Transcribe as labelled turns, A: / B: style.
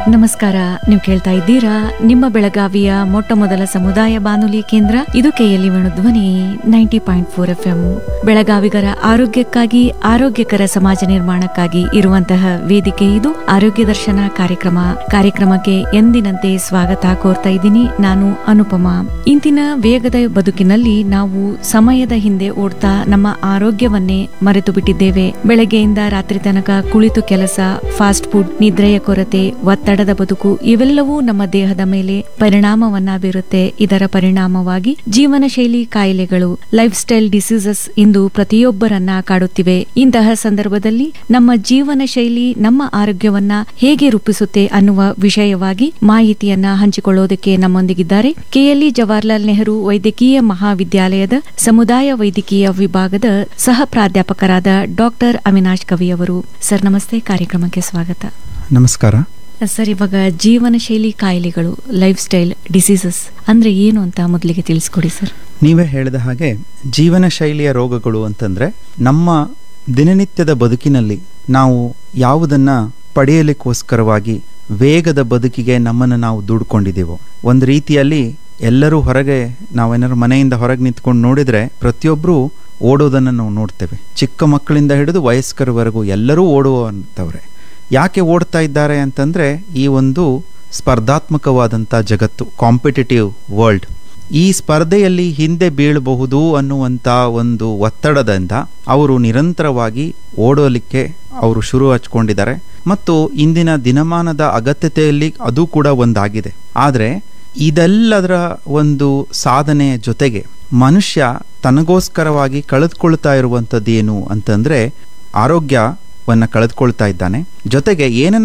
A: ನಮಸ್ಕಾರ ನೀವು ಕೇಳ್ತಾ ಇದ್ದೀರಾ ನಿಮ್ಮ ಬೆಳಗಾವಿಯ ಮೊಟ್ಟ ಮೊದಲ ಸಮುದಾಯ ಬಾನುಲಿ ಕೇಂದ್ರ ಇದು ಕೆಎಲ್ಇ ಧ್ವನಿ ನೈಂಟಿ ಪಾಯಿಂಟ್ ಫೋರ್ ಎಫ್ ಎಂ ಬೆಳಗಾವಿಗರ ಆರೋಗ್ಯಕ್ಕಾಗಿ ಆರೋಗ್ಯಕರ ಸಮಾಜ ನಿರ್ಮಾಣಕ್ಕಾಗಿ ಇರುವಂತಹ ವೇದಿಕೆ ಇದು ಆರೋಗ್ಯ ದರ್ಶನ ಕಾರ್ಯಕ್ರಮ ಕಾರ್ಯಕ್ರಮಕ್ಕೆ ಎಂದಿನಂತೆ ಸ್ವಾಗತ ಕೋರ್ತಾ ಇದ್ದೀನಿ ನಾನು ಅನುಪಮ ಇಂದಿನ ವೇಗದ ಬದುಕಿನಲ್ಲಿ ನಾವು ಸಮಯದ ಹಿಂದೆ ಓಡ್ತಾ ನಮ್ಮ ಆರೋಗ್ಯವನ್ನೇ ಮರೆತು ಬಿಟ್ಟಿದ್ದೇವೆ ಬೆಳಗ್ಗೆಯಿಂದ ರಾತ್ರಿ ತನಕ ಕುಳಿತು ಕೆಲಸ ಫಾಸ್ಟ್ ಫುಡ್ ನಿದ್ರೆಯ ಕೊರತೆ ಒತ್ತಡದ ಬದುಕು ಇವೆಲ್ಲವೂ ನಮ್ಮ ದೇಹದ ಮೇಲೆ ಪರಿಣಾಮವನ್ನ ಬೀರುತ್ತೆ ಇದರ ಪರಿಣಾಮವಾಗಿ ಜೀವನ ಶೈಲಿ ಕಾಯಿಲೆಗಳು ಲೈಫ್ ಸ್ಟೈಲ್ ಡಿಸೀಸಸ್ ಇಂದು ಪ್ರತಿಯೊಬ್ಬರನ್ನ ಕಾಡುತ್ತಿವೆ ಇಂತಹ ಸಂದರ್ಭದಲ್ಲಿ ನಮ್ಮ ಜೀವನ ಶೈಲಿ ನಮ್ಮ ಆರೋಗ್ಯವನ್ನ ಹೇಗೆ ರೂಪಿಸುತ್ತೆ ಅನ್ನುವ ವಿಷಯವಾಗಿ ಮಾಹಿತಿಯನ್ನ ಹಂಚಿಕೊಳ್ಳೋದಕ್ಕೆ ನಮ್ಮೊಂದಿಗಿದ್ದಾರೆ ಕೆಎಲ್ಇ ಜವಾಹರ್ಲಾಲ್ ನೆಹರು ವೈದ್ಯಕೀಯ ಮಹಾವಿದ್ಯಾಲಯದ ಸಮುದಾಯ ವೈದ್ಯಕೀಯ ವಿಭಾಗದ ಸಹ ಪ್ರಾಧ್ಯಾಪಕರಾದ ಡಾಕ್ಟರ್ ಅವಿನಾಶ್ ಕವಿ ಅವರು ಸರ್ ನಮಸ್ತೆ ಕಾರ್ಯಕ್ರಮಕ್ಕೆ ಸ್ವಾಗತ
B: ನಮಸ್ಕಾರ
A: ಸರ್ ಇವಾಗ ಜೀವನ ಶೈಲಿ ಕಾಯಿಲೆಗಳು ಲೈಫ್ ಸ್ಟೈಲ್ ಡಿಸೀಸಸ್ ಅಂದ್ರೆ ಏನು ಅಂತ ಮೊದಲಿಗೆ ತಿಳಿಸ್ಕೊಡಿ ಸರ್
B: ನೀವೇ ಹೇಳಿದ ಹಾಗೆ ಜೀವನ ಶೈಲಿಯ ರೋಗಗಳು ಅಂತಂದ್ರೆ ನಮ್ಮ ದಿನನಿತ್ಯದ ಬದುಕಿನಲ್ಲಿ ನಾವು ಯಾವುದನ್ನ ಪಡೆಯಲಿಕ್ಕೋಸ್ಕರವಾಗಿ ವೇಗದ ಬದುಕಿಗೆ ನಮ್ಮನ್ನು ನಾವು ದುಡ್ಕೊಂಡಿದ್ದೀವೋ ಒಂದು ರೀತಿಯಲ್ಲಿ ಎಲ್ಲರೂ ಹೊರಗೆ ನಾವೇನಾದ್ರು ಮನೆಯಿಂದ ಹೊರಗೆ ನಿಂತ್ಕೊಂಡು ನೋಡಿದ್ರೆ ಪ್ರತಿಯೊಬ್ಬರು ಓಡೋದನ್ನು ನಾವು ನೋಡ್ತೇವೆ ಚಿಕ್ಕ ಮಕ್ಕಳಿಂದ ಹಿಡಿದು ವಯಸ್ಕರವರೆಗೂ ಎಲ್ಲರೂ ಓಡುವಂಥವ್ರೆ ಯಾಕೆ ಓಡ್ತಾ ಇದ್ದಾರೆ ಅಂತಂದ್ರೆ ಈ ಒಂದು ಸ್ಪರ್ಧಾತ್ಮಕವಾದಂಥ ಜಗತ್ತು ಕಾಂಪಿಟೇಟಿವ್ ವರ್ಲ್ಡ್ ಈ ಸ್ಪರ್ಧೆಯಲ್ಲಿ ಹಿಂದೆ ಬೀಳಬಹುದು ಅನ್ನುವಂಥ ಒಂದು ಒತ್ತಡದಿಂದ ಅವರು ನಿರಂತರವಾಗಿ ಓಡೋಲಿಕ್ಕೆ ಅವರು ಶುರು ಹಚ್ಕೊಂಡಿದ್ದಾರೆ ಮತ್ತು ಇಂದಿನ ದಿನಮಾನದ ಅಗತ್ಯತೆಯಲ್ಲಿ ಅದು ಕೂಡ ಒಂದಾಗಿದೆ ಆದರೆ ಇದೆಲ್ಲದರ ಒಂದು ಸಾಧನೆಯ ಜೊತೆಗೆ ಮನುಷ್ಯ ತನಗೋಸ್ಕರವಾಗಿ ಕಳೆದುಕೊಳ್ತಾ ಇರುವಂಥದ್ದೇನು ಅಂತಂದ್ರೆ ಆರೋಗ್ಯವನ್ನ ಕಳೆದುಕೊಳ್ತಾ ಇದ್ದಾನೆ ಜೊತೆಗೆ ಏನನ್ನ